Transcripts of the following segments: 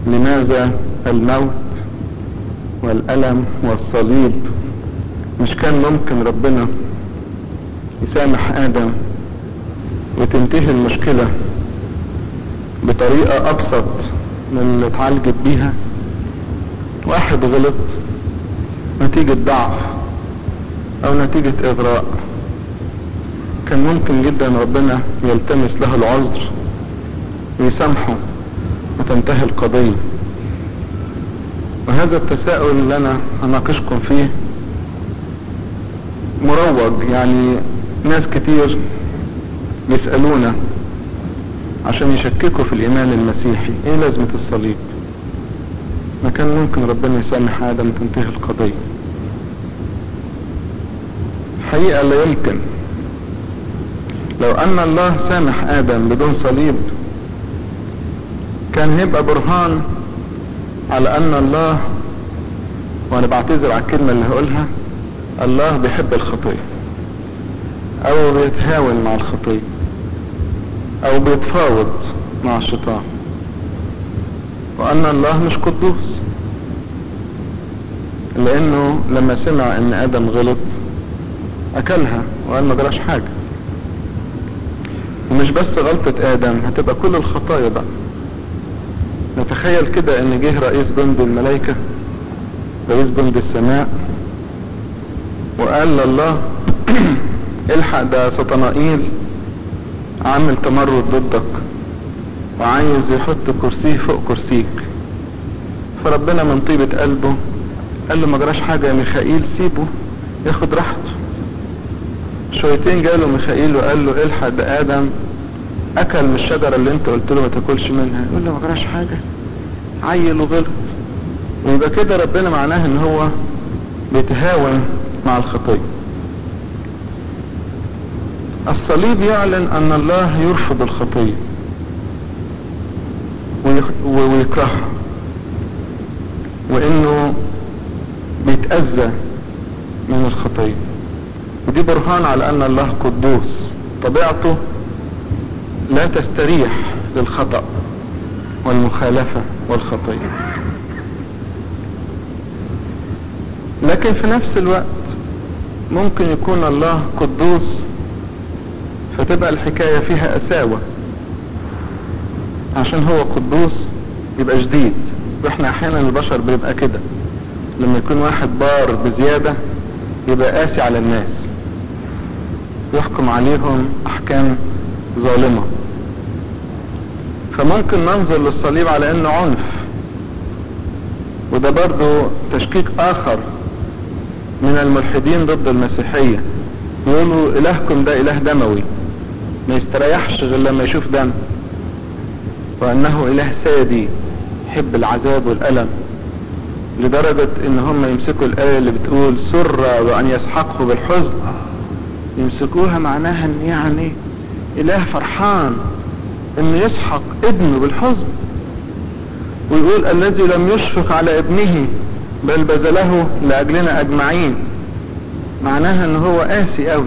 لماذا الموت والألم والصليب مش كان ممكن ربنا يسامح آدم وتنتهي المشكلة بطريقة أبسط من اللي اتعالجت بيها واحد غلط نتيجة ضعف أو نتيجة إغراء كان ممكن جدا ربنا يلتمس له العذر ويسامحه وتنتهي القضية وهذا التساؤل اللي أنا هناقشكم فيه مروج يعني ناس كتير بيسألونا عشان يشككوا في الإيمان المسيحي إيه لازمة الصليب ما كان ممكن ربنا يسامح آدم وتنتهي القضية حقيقة لا يمكن لو أن الله سامح آدم بدون صليب كان هيبقى برهان على أن الله وأنا بعتذر على الكلمة اللي هقولها الله بيحب الخطية أو بيتهاون مع الخطية أو بيتفاوض مع الشيطان وأن الله مش قدوس لأنه لما سمع أن آدم غلط أكلها وقال ما جراش حاجة ومش بس غلطة آدم هتبقى كل الخطايا بقى نتخيل كده ان جه رئيس جند الملائكة رئيس جند السماء وقال لله الحق ده سطنائيل عامل تمرد ضدك وعايز يحط كرسيه فوق كرسيك فربنا من طيبة قلبه قال له ما جراش حاجة يا ميخائيل سيبه ياخد راحته شويتين جاله ميخائيل وقال له الحق ده ادم اكل من الشجرة اللي انت قلت له ما تاكلش منها يقول له ما جراش حاجة عيل وغلط ويبقى كده ربنا معناه ان هو بيتهاون مع الخطية الصليب يعلن ان الله يرفض الخطية ويكرهها وانه بيتأذى من الخطية ودي برهان على ان الله قدوس طبيعته لا تستريح للخطأ والمخالفة والخطية لكن في نفس الوقت ممكن يكون الله قدوس فتبقى الحكاية فيها أساوة عشان هو قدوس يبقى شديد واحنا احيانا البشر بيبقى كده لما يكون واحد بار بزيادة يبقى قاسي على الناس يحكم عليهم احكام ظالمة فممكن ننظر للصليب على انه عنف وده برضو تشكيك اخر من الملحدين ضد المسيحية يقولوا الهكم ده اله دموي ما يستريحش غير لما يشوف دم وانه اله سادي يحب العذاب والالم لدرجة ان هم يمسكوا الاية اللي بتقول سر وان يسحقه بالحزن يمسكوها معناها ان يعني اله فرحان انه يسحق ابنه بالحزن ويقول الذي لم يشفق على ابنه بل بذله لاجلنا اجمعين معناها ان هو قاسي قوي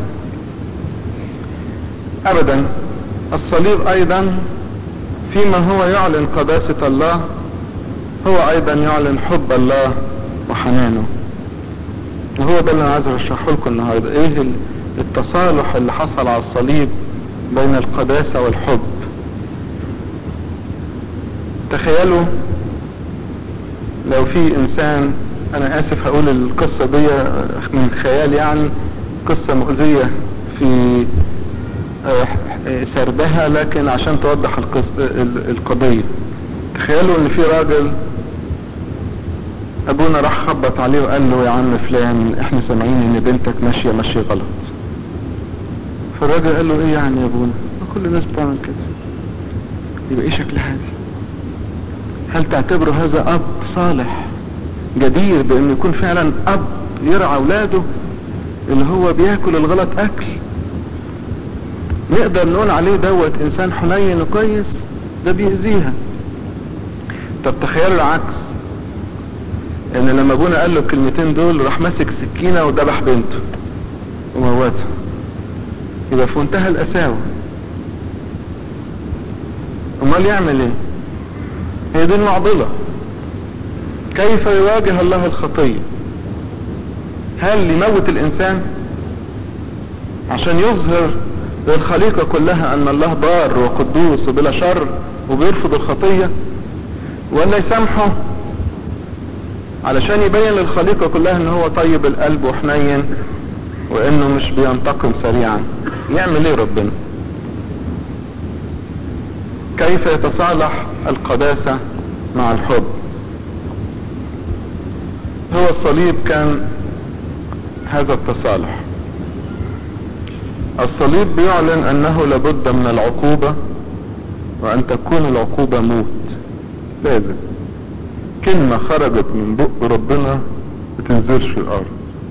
ابدا الصليب ايضا فيما هو يعلن قداسة الله هو ايضا يعلن حب الله وحنانه وهو ده اللي انا عايز اشرحه لكم النهارده ايه التصالح اللي حصل على الصليب بين القداسة والحب تخيلوا لو في انسان انا اسف هقول القصة دي من خيال يعني قصة مؤذية في سردها لكن عشان توضح القضية تخيلوا ان في راجل ابونا راح خبط عليه وقال له يا عم فلان احنا سامعين ان بنتك ماشية ماشية غلط فالراجل قال له ايه يعني يا ابونا كل الناس بتعمل كده يبقى ايه شكلها دي هل تعتبره هذا اب صالح جدير بانه يكون فعلا اب يرعى اولاده اللي هو بياكل الغلط اكل نقدر نقول عليه دوت انسان حنين وكويس ده بيأذيها طب تخيلوا العكس ان لما ابونا قال له الكلمتين دول راح ماسك سكينة وذبح بنته وموتها يبقى في منتهى القساوة امال يعمل ايه هي دي المعضلة كيف يواجه الله الخطية هل يموت الانسان عشان يظهر للخليقة كلها ان الله بار وقدوس وبلا شر وبيرفض الخطية ولا يسامحه علشان يبين للخليقة كلها ان هو طيب القلب وحنين وانه مش بينتقم سريعا يعمل ايه ربنا كيف يتصالح القداسة مع الحب هو الصليب كان هذا التصالح الصليب بيعلن انه لابد من العقوبة وان تكون العقوبة موت لازم كلمة خرجت من بق ربنا بتنزلش في الارض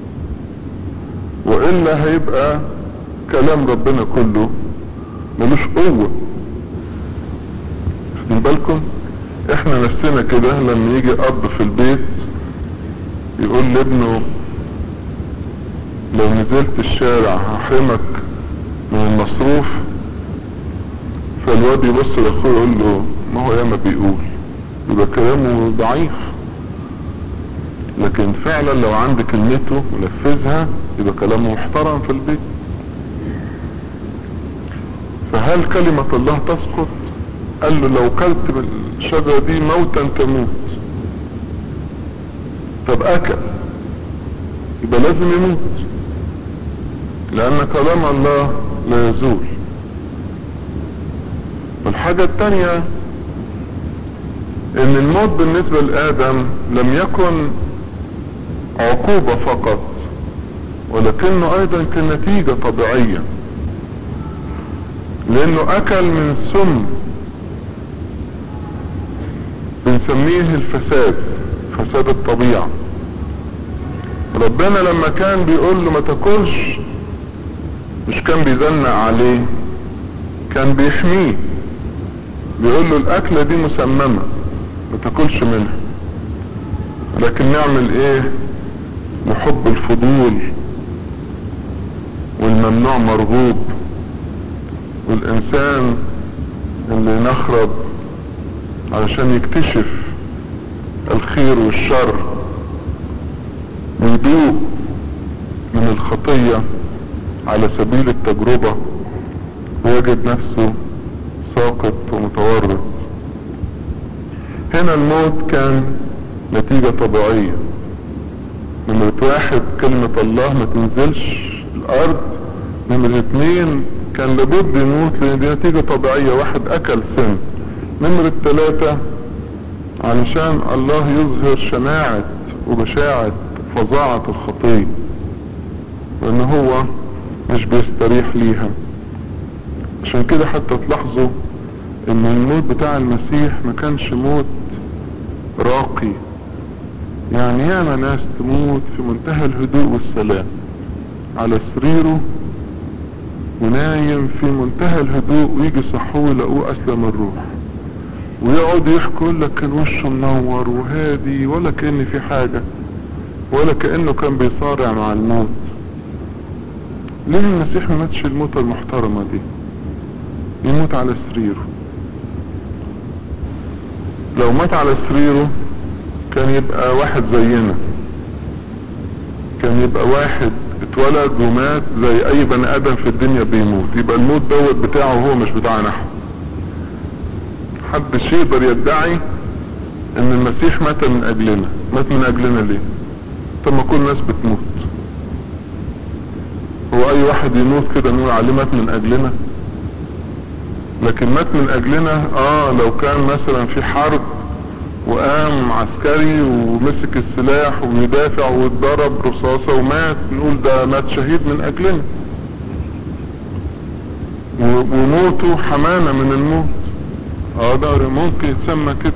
والا هيبقى كلام ربنا كله ملوش قوة خدين بالكم احنا نفسنا كده لما يجي اب في البيت يقول لابنه لو نزلت الشارع هحرمك من المصروف فالواد يبص لاخوه يقول له ما هو ياما بيقول يبقى كلامه ضعيف لكن فعلا لو عند كلمته ونفذها يبقى كلامه محترم في البيت فهل كلمة الله تسقط قال له لو كلت من الشجرة دي موتا تموت طب اكل يبقى لازم يموت لان كلام الله لا يزول والحاجة التانية ان الموت بالنسبة لآدم لم يكن عقوبة فقط ولكنه ايضا كنتيجة طبيعية لانه اكل من سم بنسميه الفساد فساد الطبيعة ربنا لما كان بيقول له ما تاكلش مش كان بيزنق عليه كان بيحميه بيقول له الاكلة دي مسممة ما تاكلش منها لكن نعمل ايه نحب الفضول والممنوع مرغوب والانسان اللي نخرب علشان يكتشف الخير والشر ويدوق من الخطية على سبيل التجربة ويجد نفسه ساقط ومتورط هنا الموت كان نتيجة طبيعية نمرة واحد كلمة الله ما تنزلش الارض نمرة اتنين كان لابد يموت لان دي نتيجة طبيعية واحد اكل سن نمرة ثلاثة علشان الله يظهر شناعة وبشاعة فظاعة الخطية وان هو مش بيستريح ليها عشان كده حتى تلاحظوا ان الموت بتاع المسيح ما كانش موت راقي يعني ياما ناس تموت في منتهى الهدوء والسلام على سريره ونايم في منتهى الهدوء ويجي صحوه يلاقوه اسلم الروح ويقعد يحكي يقول لك كان وشه منور وهادي ولا كأن في حاجة ولا كأنه كان بيصارع مع الموت ليه المسيح ما ماتش الموتة المحترمة دي يموت على سريره لو مات على سريره كان يبقى واحد زينا كان يبقى واحد اتولد ومات زي اي بني ادم في الدنيا بيموت يبقى الموت دوت بتاعه هو مش بتاعنا احنا محدش يقدر يدعي ان المسيح مات من اجلنا مات من اجلنا ليه طب ما كل الناس بتموت هو اي واحد يموت كده نقول عليه مات من اجلنا لكن مات من اجلنا اه لو كان مثلا في حرب وقام عسكري ومسك السلاح ويدافع واتضرب رصاصة ومات نقول ده مات شهيد من اجلنا وموته حمانة من الموت اه ده ممكن يتسمى كده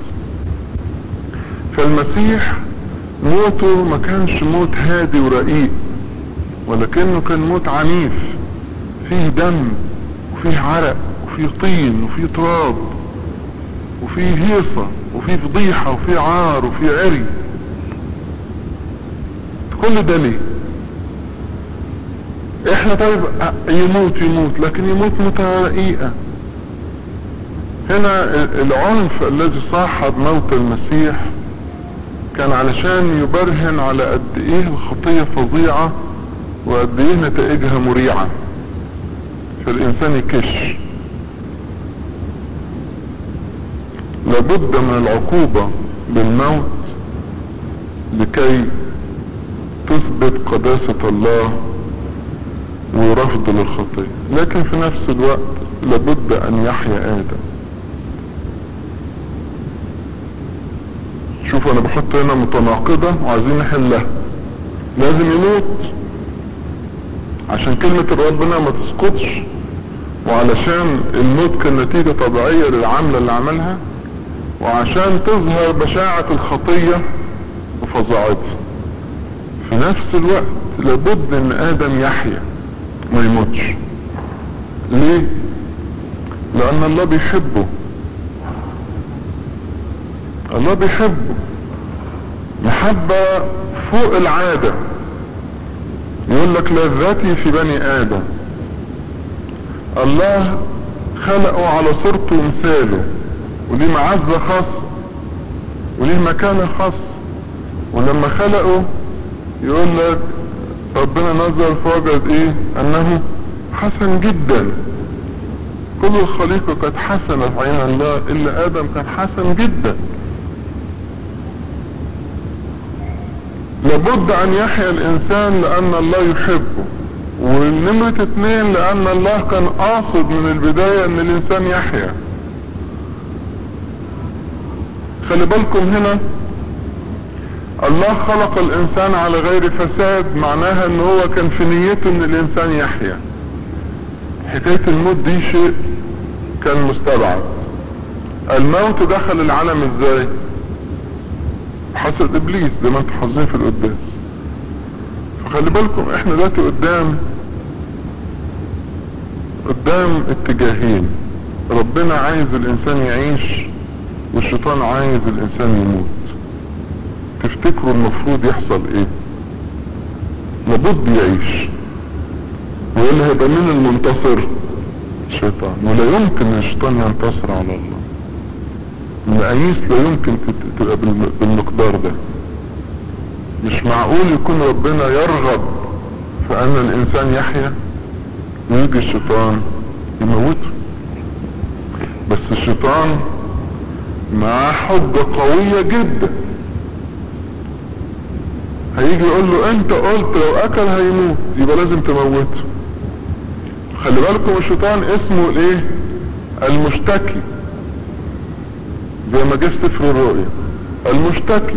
فالمسيح موته ما كانش موت هادي ورقيق ولكنه كان موت عنيف فيه دم وفيه عرق وفيه طين وفيه تراب وفيه هيصة وفيه فضيحة وفيه عار وفيه عري كل ده ليه احنا طيب يموت يموت لكن يموت موتة رقيقة هنا العنف الذي صاحب موت المسيح كان علشان يبرهن على قد ايه الخطية فظيعة وقد ايه نتائجها مريعة فالانسان يكش لابد من العقوبة بالموت لكي تثبت قداسة الله ورفض للخطية لكن في نفس الوقت لابد ان يحيا ادم شوف انا بحط هنا متناقضة وعايزين نحلها لازم يموت عشان كلمة ربنا ما تسقطش وعلشان الموت كان نتيجة طبيعية للعملة اللي عملها وعشان تظهر بشاعة الخطية وفظاعتها في نفس الوقت لابد ان ادم يحيا ما يموتش ليه لان الله بيحبه الله بيحبه محبة فوق العادة يقول لك لذتي في بني ادم الله خلقه على صورته ومثاله وليه معزة خاصة وليه مكانة خاصة ولما خلقه يقول لك ربنا نظر فوجد ايه انه حسن جدا كل الخليقة كانت حسنة في عين الله الا ادم كان حسن جدا لابد ان يحيا الانسان لان الله يحبه والنمرة اتنين لان الله كان قاصد من البداية ان الانسان يحيا خلي بالكم هنا الله خلق الانسان على غير فساد معناها ان هو كان في نيته ان الانسان يحيا حكاية الموت دي شيء كان مستبعد الموت دخل العالم ازاي حسد ابليس زي ما انتم حافظين في القداس فخلي بالكم احنا دلوقتي قدام قدام اتجاهين ربنا عايز الانسان يعيش والشيطان عايز الانسان يموت تفتكروا المفروض يحصل ايه لابد يعيش ويقول هيبقى مين المنتصر الشيطان ولا يمكن الشيطان ينتصر على الله المقاييس لا يمكن تبقى بالمقدار ده مش معقول يكون ربنا يرغب في ان الانسان يحيا ويجي الشيطان يموته بس الشيطان معاه حجة قوية جدا هيجي يقول له انت قلت لو اكل هيموت يبقى لازم تموته خلي بالكم الشيطان اسمه الايه المشتكي زي ما جه في سفر الرؤيا المشتكي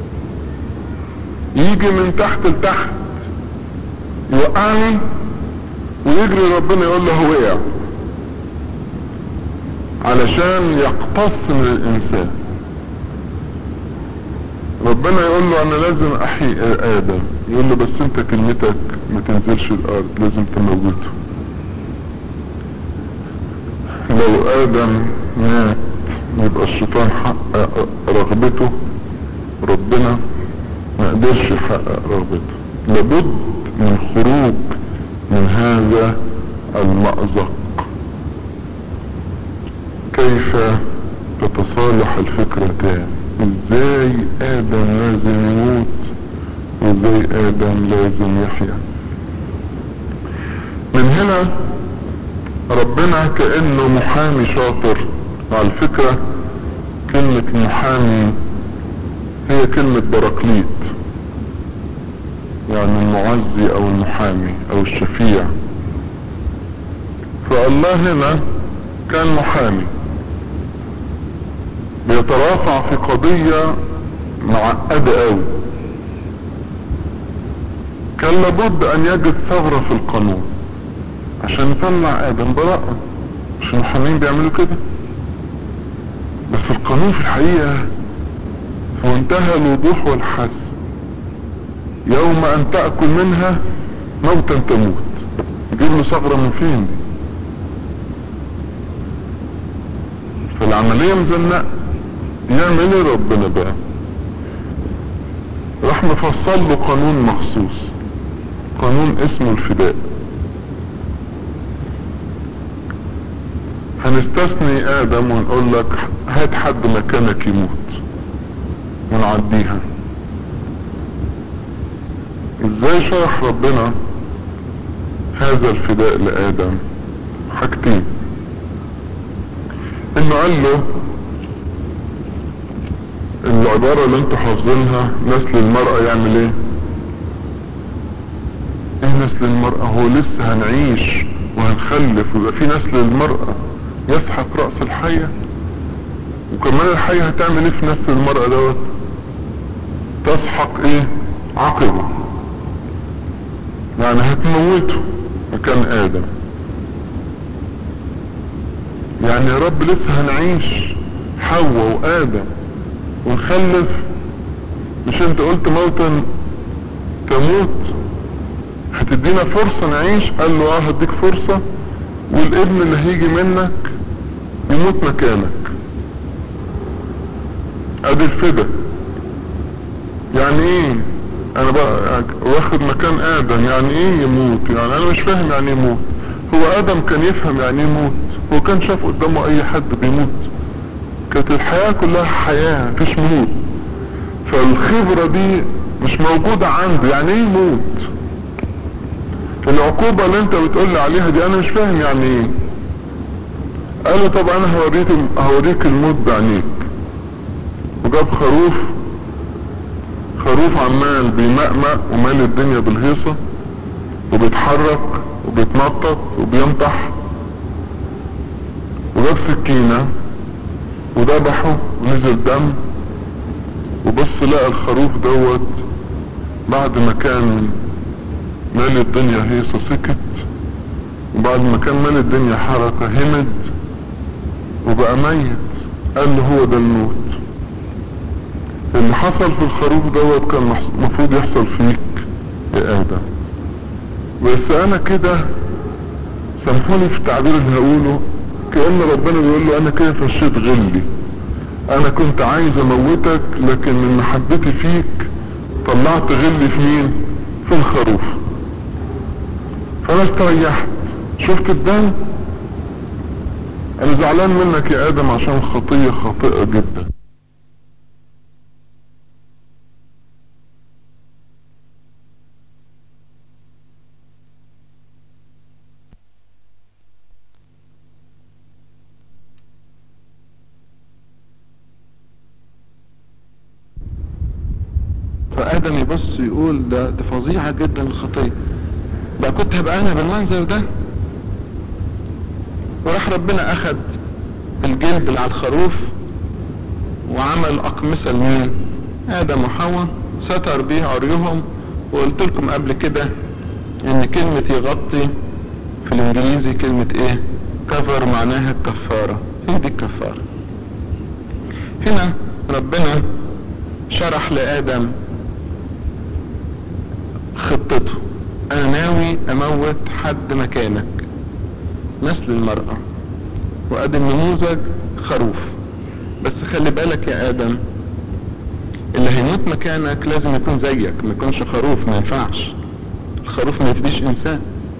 يجي من تحت لتحت يوقعني ويجري ربنا يقول له وقع علشان يقتص من الانسان ربنا يقول له انا لازم احيي ادم يقول له بس انت كلمتك ما تنزلش الارض لازم تموته لو ادم مات يبقى الشيطان حقق رغبته ربنا ما قدرش يحقق رغبته لابد من خروج من هذا المأزق كيف تتصالح الفكرتان ازاي ادم لازم يموت وازاي ادم لازم يحيا من هنا ربنا كأنه محامي شاطر على فكرة كلمة محامي هي كلمة براكليت يعني المعزي او المحامي او الشفيع فالله هنا كان محامي بيترافع في قضية معقدة قوي كان لابد ان يجد ثغرة في القانون عشان يطلع ادم براءة مش المحامين بيعملوا كده بس القانون في الحقيقة في منتهى الوضوح والحسم يوم ان تأكل منها موتا تموت يجيب له ثغرة من فين دي فالعملية مزنقة يعمل ايه ربنا بقى راح مفصل له قانون مخصوص قانون اسمه الفداء هنستثني ادم ونقول لك هات حد مكانك يموت ونعديها ازاي شرح ربنا هذا الفداء لآدم حاجتين انه قال له العبارة اللي انتوا حافظينها نسل المرأة يعمل ايه ايه نسل المرأة هو لسه هنعيش وهنخلف ويبقى في نسل المرأة يسحق رأس الحية وكمان الحية هتعمل ايه في نسل المرأة دوت تسحق ايه عقبه يعني هتموته مكان ادم يعني يا رب لسه هنعيش حواء وادم ونخلف مش انت قلت موتا تموت هتدينا فرصة نعيش قال له اه هديك فرصة والابن اللي هيجي منك يموت مكانك ادي الفدا يعني ايه انا بقى واخد مكان ادم يعني ايه يموت يعني انا مش فاهم يعني ايه يموت هو ادم كان يفهم يعني ايه يموت هو كان شاف قدامه اي حد بيموت كانت الحياة كلها حياة مفيش موت فالخبرة دي مش موجودة عنده يعني ايه يموت العقوبة اللي انت بتقول عليها دي انا مش فاهم يعني ايه قال له طب انا هوريك هوريك الموت بعينيك وجاب خروف خروف عمال بيمقمق ومال الدنيا بالهيصة وبيتحرك وبيتنطط وبينطح وجاب سكينة وذبحه ونزل دم وبص لقى الخروف دوت بعد ما كان مال الدنيا هيصة سكت وبعد ما كان مال الدنيا حركة همد وبقى ميت قال له هو ده الموت اللي حصل في الخروف دوت كان المفروض يحصل فيك يا ادم بس انا كده سامحوني في التعبير اللي هقوله كأن ربنا بيقول له انا كده فشيت غلي انا كنت عايز اموتك لكن من محبتي فيك طلعت غلي في مين في الخروف فانا استريحت شفت الدم انا زعلان منك يا ادم عشان خطية خاطئة جدا فادم يبص يقول ده ده فظيعة جدا الخطية بقى كنت هبقى انا بالمنظر ده وراح ربنا اخد الجلد اللي على الخروف وعمل اقمصة لمين ادم وحواء ستر بيه عريهم وقلت لكم قبل كده ان كلمة يغطي في الانجليزي كلمة ايه كفر معناها الكفارة هي دي الكفارة هنا ربنا شرح لآدم خطته انا ناوي اموت حد مكانك نسل المرأة وادي النموذج خروف بس خلي بالك يا ادم اللي هيموت مكانك لازم يكون زيك ما يكونش خروف ما ينفعش الخروف ما يفديش انسان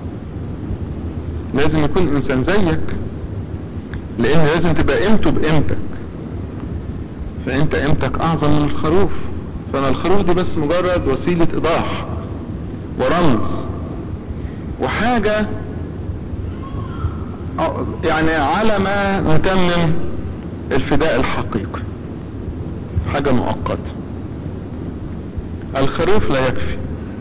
لازم يكون انسان زيك لان لازم تبقى قيمته بقيمتك فانت قيمتك اعظم من الخروف فانا الخروف دي بس مجرد وسيلة ايضاح ورمز وحاجة يعني على ما نتمم الفداء الحقيقي حاجة مؤقتة الخروف لا يكفي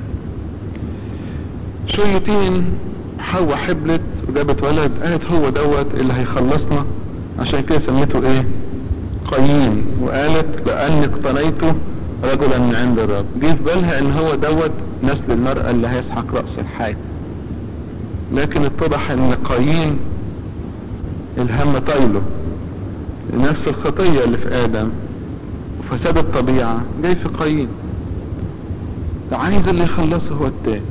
شويتين حواء حبلت وجابت ولد قالت هو دوت اللي هيخلصنا عشان كده سميته ايه قايين وقالت بأني اقتنيته رجلا من عند الرب جه في بالها ان هو دوت نسل المرأة اللي هيسحق رأس الحي لكن اتضح ان قايين الهم طايله نفس الخطية اللي في ادم وفساد الطبيعة جاي في قايين عايز اللي يخلصه هو التاني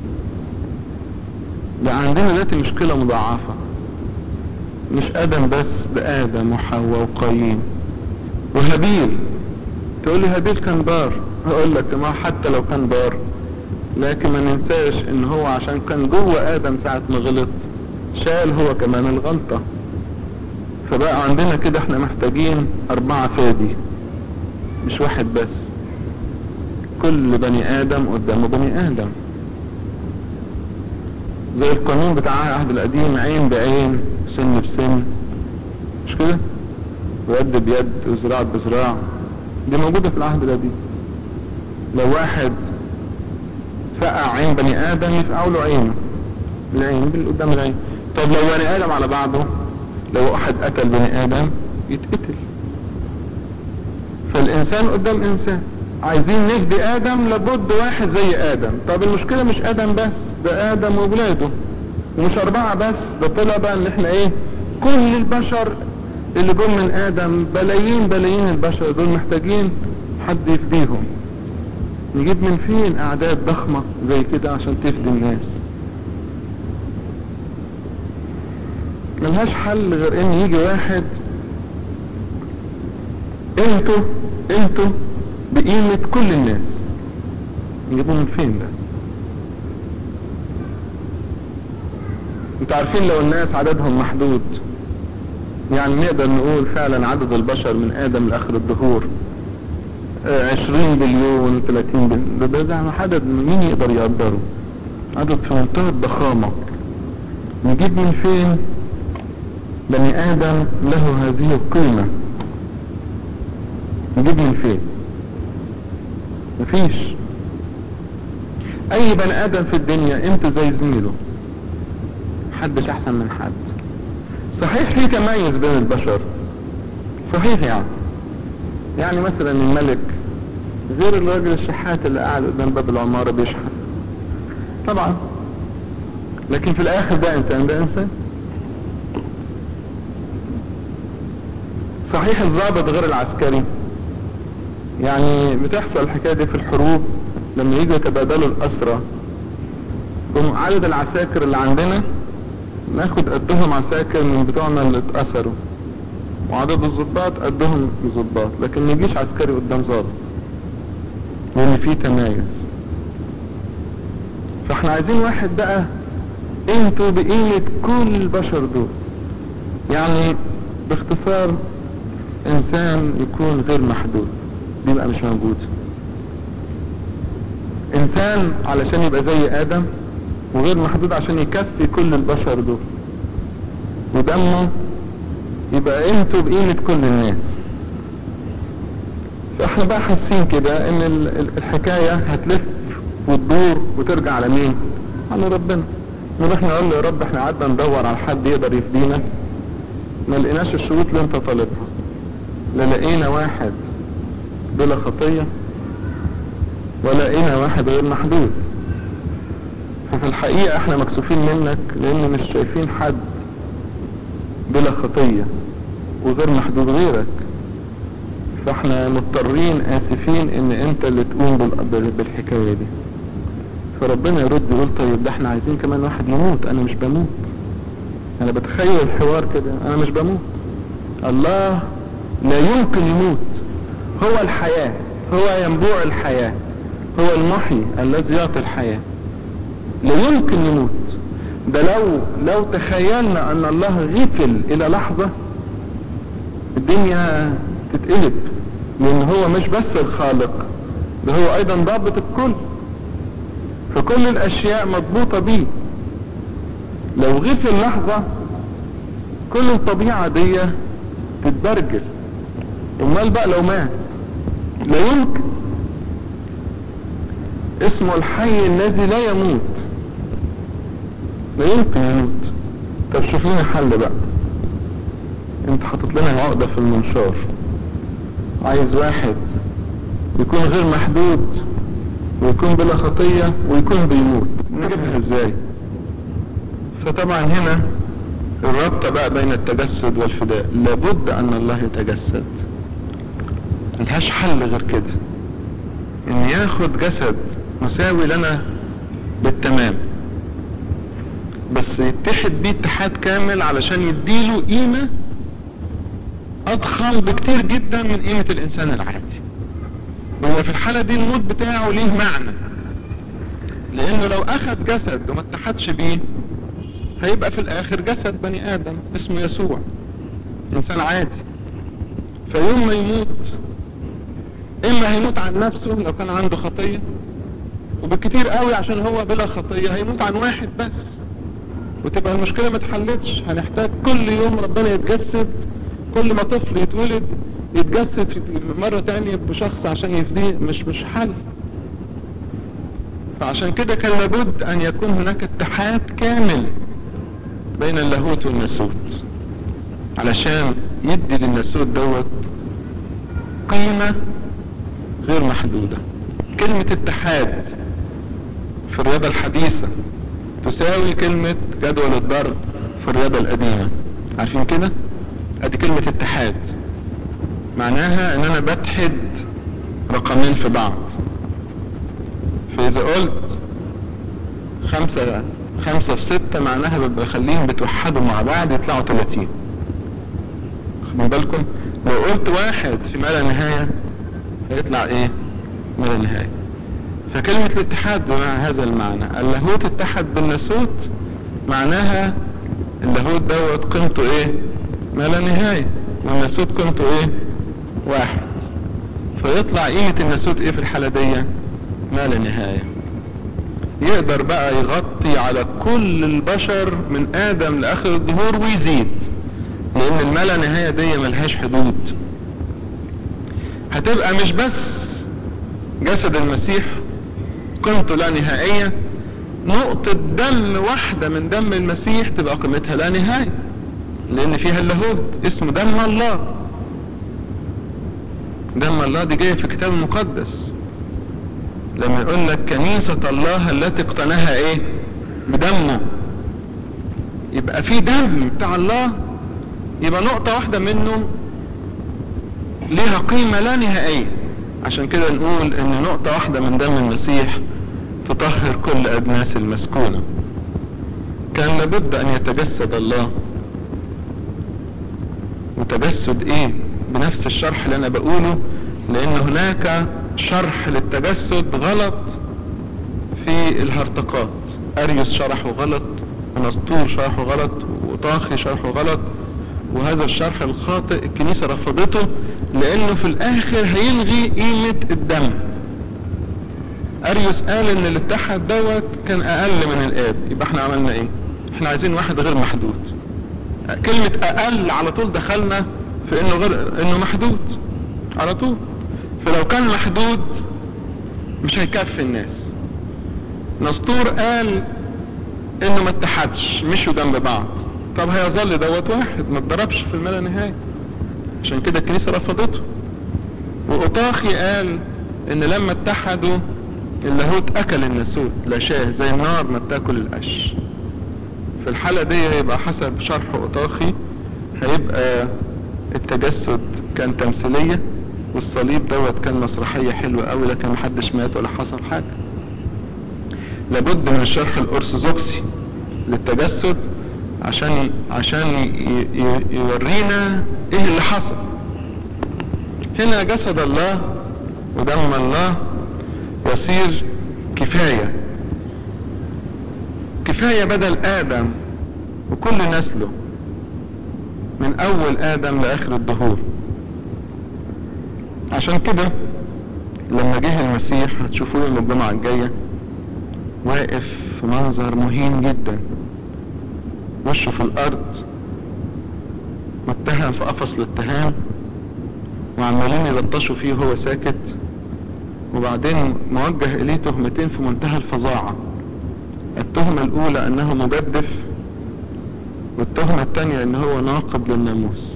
ده عندنا دلوقتي مشكلة مضاعفة مش ادم بس ده ادم وحواء وقايين وهابيل تقول لي هابيل كان بار هقول لك ما حتى لو كان بار لكن ما ننساش ان هو عشان كان جوه ادم ساعة ما غلط شال هو كمان الغلطة فبقى عندنا كده احنا محتاجين اربعة فادي مش واحد بس كل بني ادم قدامه بني ادم زي القانون بتاع العهد القديم عين بعين سن بسن مش كده ويد بيد وذراع بذراع دي موجودة في العهد القديم لو واحد فقع عين بني ادم يفقعوا له عينه العين اللي قدام العين طب لو بني ادم على بعضه لو واحد قتل بني ادم يتقتل فالانسان قدام انسان عايزين نهدي ادم لابد واحد زي ادم طب المشكلة مش ادم بس ده ادم وولاده ومش اربعة بس ده طلع بقى ان احنا ايه كل البشر اللي جم من ادم بلايين بلايين البشر دول محتاجين حد يفديهم نجيب من فين اعداد ضخمة زي كده عشان تفدي الناس ملهاش حل غير ان يجي واحد انتوا انتوا بقيمة كل الناس نجيبهم من فين ده انتوا عارفين لو الناس عددهم محدود يعني نقدر نقول فعلا عدد البشر من ادم لاخر الدهور عشرين بليون ثلاثين بليون ده ده, ده عدد مين يقدر يقدره عدد في منتهى الضخامة نجيب من فين بني ادم له هذه القيمة نجيب من فين مفيش اي بني ادم في الدنيا انت زي زميله محدش احسن من حد صحيح في تميز بين البشر صحيح يعني يعني مثلا الملك غير الراجل الشحات اللي قاعد قدام باب العمارة بيشحت طبعا لكن في الاخر ده انسان ده انسان صحيح الضابط غير العسكري يعني بتحصل الحكاية دي في الحروب لما يجوا يتبادلوا الأسرى عدد العساكر اللي عندنا ناخد قدهم عساكر من بتوعنا اللي اتأثروا وعدد الضباط قدهم ضباط لكن ما يجيش عسكري قدام ضابط لان في تمايز فاحنا عايزين واحد بقى انتوا بقيمة كل البشر دول يعني باختصار انسان يكون غير محدود دي بقى مش موجود انسان علشان يبقى زي ادم وغير محدود عشان يكفي كل البشر دول ودمه يبقى انتوا بقيمة كل الناس فاحنا بقى حاسين كده ان الحكاية هتلف وتدور وترجع على مين على ربنا نروح نقول له يا رب احنا قعدنا ندور على حد يقدر يفدينا ما لقيناش الشروط اللي انت طالبها لا لقينا واحد بلا خطية ولا لقينا واحد غير محدود ففي الحقيقة احنا مكسوفين منك لان مش شايفين حد بلا خطية وغير محدود غيرك فاحنا مضطرين اسفين ان انت اللي تقوم بالحكاية دي فربنا يرد يقول طيب ده احنا عايزين كمان واحد يموت انا مش بموت انا بتخيل الحوار كده انا مش بموت الله لا يمكن يموت هو الحياة هو ينبوع الحياة هو المحي الذي يعطي الحياة لا يمكن يموت ده لو لو تخيلنا ان الله غفل الى لحظة الدنيا تتقلب لان هو مش بس الخالق ده هو ايضا ضابط الكل فكل الاشياء مضبوطة بيه لو غفل لحظة كل الطبيعة دي تتبرجل امال بقى لو مات لا يمكن اسمه الحي الذي لا يموت لا يمكن يموت طب شوف لنا حل بقى انت حاطط لنا عقدة في المنشار عايز واحد يكون غير محدود ويكون بلا خطية ويكون بيموت نجيبها ازاي فطبعا هنا الرابطة بقى بين التجسد والفداء لابد ان الله يتجسد ملهاش حل غير كده ان ياخد جسد مساوي لنا بالتمام بس يتحد بيه اتحاد كامل علشان يديله قيمة اضخم بكتير جدا من قيمة الانسان العادي هو في الحالة دي الموت بتاعه ليه معنى لانه لو اخد جسد وما اتحدش بيه هيبقى في الاخر جسد بني ادم اسمه يسوع انسان عادي فيوم ما يموت اما هيموت عن نفسه لو كان عنده خطية وبالكتير قوي عشان هو بلا خطية هيموت عن واحد بس وتبقى المشكلة ما اتحلتش هنحتاج كل يوم ربنا يتجسد كل ما طفل يتولد يتجسد في مرة تانية بشخص عشان يفديه مش مش حل فعشان كده كان لابد ان يكون هناك اتحاد كامل بين اللاهوت والناسوت علشان يدي للناسوت دوت قيمة غير محدودة كلمة اتحاد في الرياضة الحديثة تساوي كلمة جدول الضرب في الرياضة القديمة عارفين كده ادي كلمة اتحاد معناها ان انا بتحد رقمين في بعض فاذا قلت خمسة خمسة في ستة معناها بخليهم بتوحدوا مع بعض يطلعوا تلاتين خدوا بالكم لو قلت واحد في ما لا نهاية هيطلع ايه ما لا نهاية فكلمة الاتحاد بمعنى هذا المعنى اللاهوت اتحد بالناسوت معناها اللاهوت دوت قيمته ايه ما لا نهاية والناسوت قيمته ايه واحد فيطلع قيمة الناسوت ايه في الحالة دي ما لا نهاية يقدر بقى يغطي على كل البشر من ادم لاخر الظهور ويزيد لان الما لا نهاية دي ملهاش حدود هتبقى مش بس جسد المسيح قيمته لا نهائية نقطة دم واحدة من دم المسيح تبقى قيمتها لا نهاية لان فيها اللاهوت اسمه دم الله دم الله دي جاية في الكتاب المقدس لما يقول لك كنيسة الله التي اقتناها ايه بدمه يبقى في دم بتاع الله يبقى نقطة واحدة منه ليها قيمة لا نهائية عشان كده نقول ان نقطة واحدة من دم المسيح تطهر كل أدناس المسكونة كان لابد أن يتجسد الله وتجسد إيه بنفس الشرح اللي أنا بقوله لأن هناك شرح للتجسد غلط في الهرطقات أريوس شرحه غلط ونسطور شرحه غلط وطاخي شرحه غلط وهذا الشرح الخاطئ الكنيسة رفضته لأنه في الآخر هيلغي قيمة الدم اريوس قال ان الاتحاد دوت كان اقل من الاب يبقى احنا عملنا ايه احنا عايزين واحد غير محدود كلمة اقل على طول دخلنا في انه غير انه محدود على طول فلو كان محدود مش هيكفي الناس نسطور قال انه ما اتحدش مشوا جنب بعض طب هيظل دوت واحد ما اتضربش في الملا نهاية عشان كده الكنيسة رفضته واوطاخي قال ان لما اتحدوا اللاهوت اكل الناسوت لا شاه زي النار ما بتاكل القش في الحالة دي هيبقى حسب شرح اوطاخي هيبقى التجسد كان تمثيلية والصليب دوت كان مسرحية حلوة قوي لكن محدش مات ولا حصل حاجة لابد من الشرح الارثوذكسي للتجسد عشان عشان يورينا ايه اللي حصل هنا جسد الله ودم الله يصير كفاية كفاية بدل آدم وكل نسله من أول آدم لآخر الدهور عشان كده لما جه المسيح هتشوفوه يوم الجمعة الجاية واقف في منظر مهين جدا وشه في الأرض متهم في قفص الاتهام وعمالين يلطشوا فيه وهو ساكت وبعدين موجه إليه تهمتين في منتهى الفظاعة التهمة الأولى أنه مجدف والتهمة الثانية أنه هو ناقض للناموس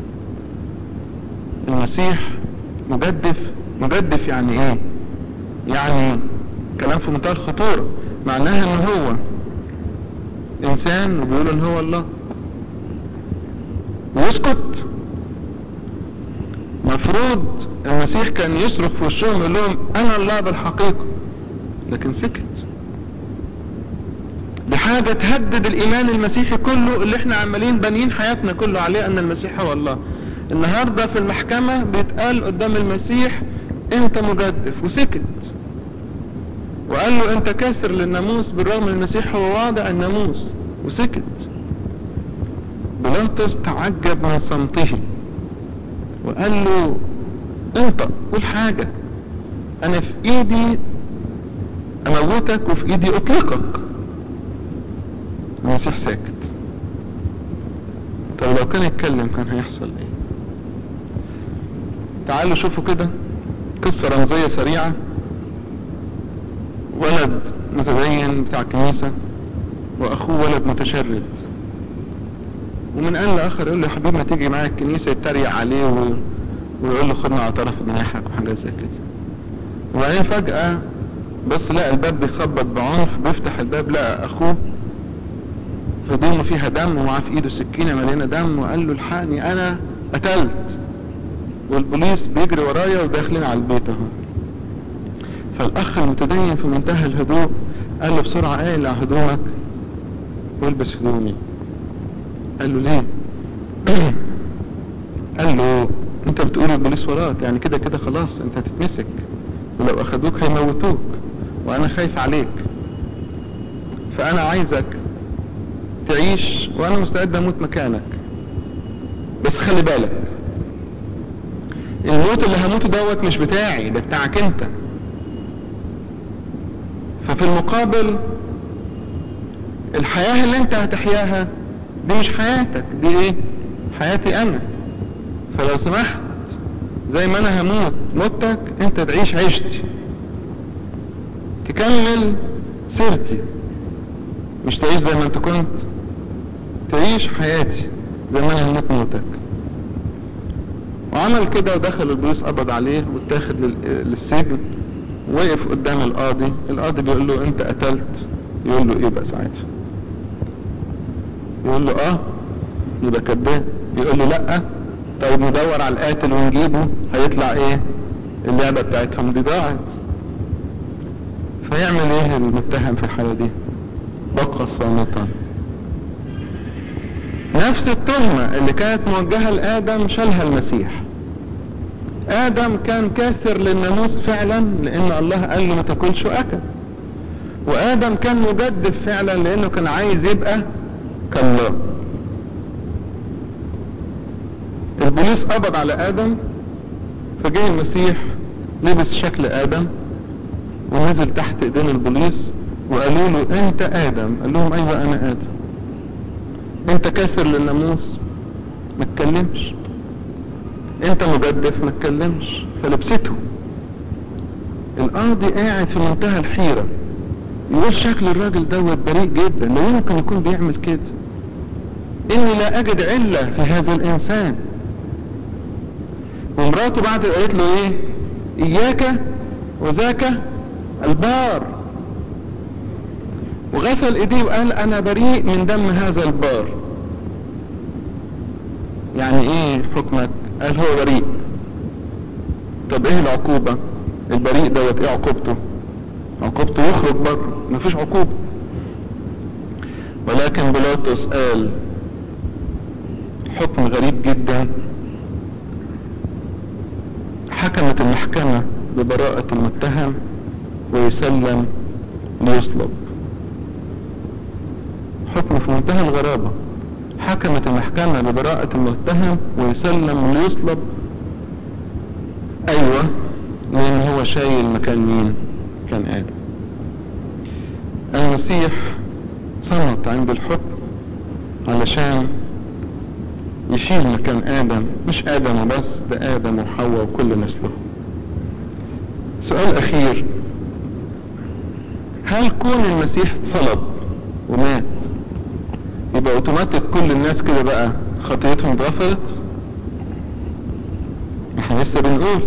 المسيح مجدف مجدف يعني ايه يعني كلام في منتهى الخطورة معناها ان هو انسان وبيقول ان هو الله ويسكت مفروض المسيح كان يصرخ في وشهم يقول لهم انا الله بالحقيقة لكن سكت بحاجة تهدد الايمان المسيحي كله اللي احنا عمالين بانيين حياتنا كله عليه ان المسيح هو الله النهاردة في المحكمة بيتقال قدام المسيح انت مجدف وسكت وقال له انت كاسر للناموس بالرغم ان المسيح هو واضع الناموس وسكت بيلاطس تعجب من صمته وقال له انطق قول حاجة انا في ايدي اموتك وفي ايدي اطلقك المسيح ساكت طب لو كان يتكلم كان هيحصل ايه تعالوا شوفوا كده قصة رمزية سريعة ولد متدين بتاع كنيسة واخوه ولد متشرد ومن قال لاخر يقول له يا حبيبي ما تيجي معايا الكنيسة يتريق عليه و... ويقول له خدنا على طرف جناحك وحاجات زي كده وبعدين فجأة بس لقى الباب بيخبط بعنف بيفتح الباب لقى اخوه هدومه فيها دم ومعاه في ايده سكينة مليانة دم وقال له الحقني انا قتلت والبوليس بيجري ورايا وداخلين على البيت اهو فالاخ المتدين في منتهى الهدوء قال له بسرعة اقلع هدومك والبس هدومي قال له ليه قال له انت بتقول البوليس وراك يعني كده كده خلاص انت هتتمسك ولو اخدوك هيموتوك وانا خايف عليك فانا عايزك تعيش وانا مستعد اموت مكانك بس خلي بالك الموت اللي هموته دوت مش بتاعي ده بتاعك انت ففي المقابل الحياة اللي انت هتحياها دي مش حياتك دي ايه حياتي انا فلو سمحت زي ما انا هموت موتك انت تعيش عيشتي تكمل سيرتي مش تعيش زي ما انت كنت تعيش حياتي زي ما انا هموت موتك وعمل كده ودخل البوليس قبض عليه واتاخد لل- للسجن وقف قدام القاضي القاضي بيقول له انت قتلت يقول له ايه بقى ساعتها يقول له اه يبقى كذاب يقول له لا طيب ندور على القاتل ونجيبه هيطلع ايه اللعبة بتاعتهم دي ضاعت فيعمل ايه المتهم في الحالة دي بقى صامتا نفس التهمة اللي كانت موجهة لآدم شالها المسيح آدم كان كاسر للناموس فعلا لأن الله قال له ما تاكلش وأكل وآدم كان مجدف فعلا لأنه كان عايز يبقى كالله البوليس قبض على آدم فجه المسيح لبس شكل آدم ونزل تحت ايدين البوليس وقالوا له انت آدم قال لهم ايوه انا آدم انت كاسر للناموس ما تكلمش انت مجدف ما تكلمش فلبسته القاضي قاعد في منتهى الحيرة يقول شكل الراجل دوت بريء جدا لا يمكن يكون بيعمل كده اني لا اجد علة في هذا الانسان ومراته بعد قالت له ايه اياك وذاك البار وغسل ايديه وقال انا بريء من دم هذا البار يعني ايه حكمك قال هو بريء طب ايه العقوبة البريء دوت ايه عقوبته عقوبته يخرج بره مفيش عقوبة ولكن بيلاطس قال حكم غريب جدا حكمت المحكمة ببراءة المتهم ويسلم ليصلب حكم في منتهى الغرابة حكمت المحكمة ببراءة المتهم ويسلم ليصلب ايوه لان هو شايل مكان مين كان ادم المسيح صمت عند الحكم علشان يشيل مكان ادم مش ادم وبس ده ادم وحواء وكل نسله سؤال اخير هل كون المسيح اتصلب ومات يبقى اوتوماتيك كل الناس كده بقى خطيتهم اتغفرت احنا لسه بنقول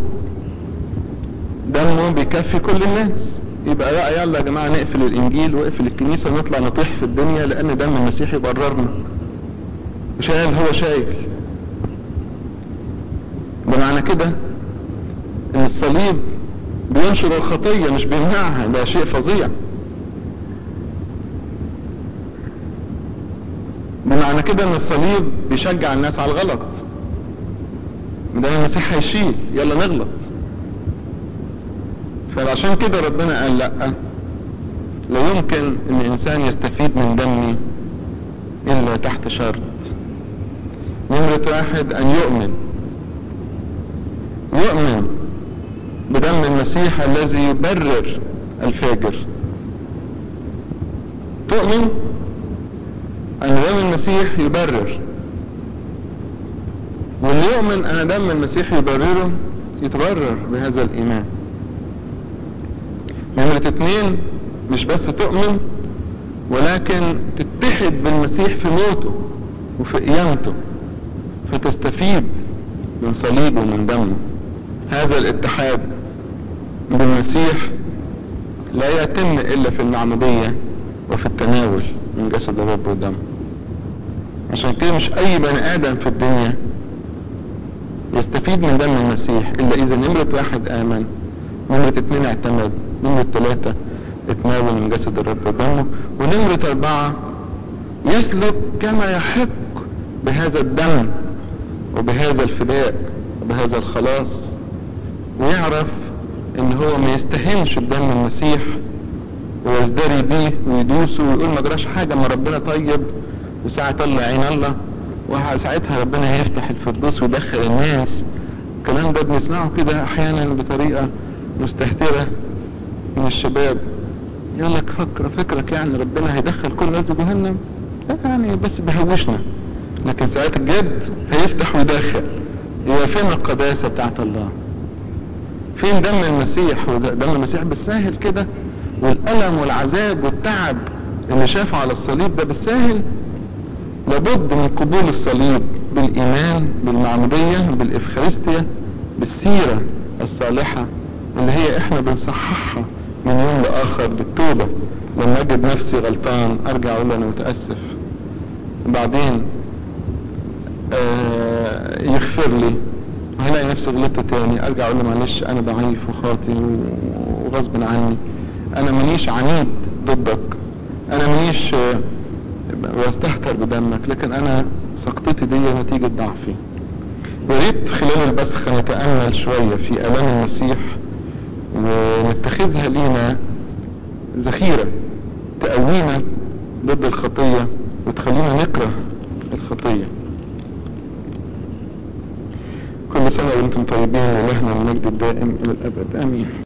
دمه بيكفي كل الناس يبقى بقى يلا يا جماعة نقفل الانجيل واقفل الكنيسة ونطلع نطيح في الدنيا لان دم المسيح يبررنا شايل هو شايل بمعنى كده ان الصليب بينشر الخطية مش بيمنعها ده شيء فظيع بمعنى كده ان الصليب بيشجع الناس على الغلط ده المسيح هيشيل يلا نغلط فعشان كده ربنا قال لا لا يمكن ان الانسان يستفيد من دمي الا تحت شرط نمرة واحد ان يؤمن يؤمن بدم المسيح الذي يبرر الفاجر تؤمن ان دم المسيح يبرر واللي يؤمن ان دم المسيح يبرره يتبرر بهذا الايمان نمرة اتنين مش بس تؤمن ولكن تتحد بالمسيح في موته وفي قيامته فتستفيد من صليبه ومن دمه هذا الاتحاد بالمسيح لا يتم الا في المعمودية وفي التناول من جسد الرب ودمه عشان كده مش اي بني ادم في الدنيا يستفيد من دم المسيح الا اذا نمرة واحد امن نمرة اتنين اعتمد نمرة ثلاثة اتناول من جسد الرب ودمه ونمرة اربعة يسلك كما يحق بهذا الدم وبهذا الفداء وبهذا الخلاص ويعرف ان هو ما يستهنش بدم المسيح ويزدري بيه ويدوسه ويقول ما جراش حاجة ما ربنا طيب وساعة الله عين الله وساعتها ربنا هيفتح الفردوس ويدخل الناس الكلام ده بنسمعه كده احيانا بطريقة مستهترة من الشباب يقول لك فكر فكرك يعني ربنا هيدخل كل الناس جهنم لا يعني بس بيهوشنا لكن ساعات الجد هيفتح ويدخل يبقى فين القداسة بتاعت الله فين دم المسيح ودم المسيح بالساهل كده والألم والعذاب والتعب اللي شافه على الصليب ده بالساهل لابد من قبول الصليب بالإيمان بالمعمودية بالإفخارستيا بالسيرة الصالحة اللي هي احنا بنصححها من يوم لآخر بالتوبة لما أجد نفسي غلطان أرجع أقول أنا متأسف وبعدين آه يغفر لي وهلاقي نفسي غلطت تاني أرجع أقول له معلش أنا ضعيف وخاطي وغصب عني أنا مانيش عنيد ضدك أنا مانيش آه بستهتر بدمك لكن أنا سقطتي دي نتيجة ضعفي يا ريت خلال البسخة نتأمل شوية في آلام المسيح ونتخذها لينا ذخيرة تقوينا ضد الخطية وتخلينا نكره الخطية كل سنة وانتم طيبين ولهنا المجد الدائم إلى الأبد آمين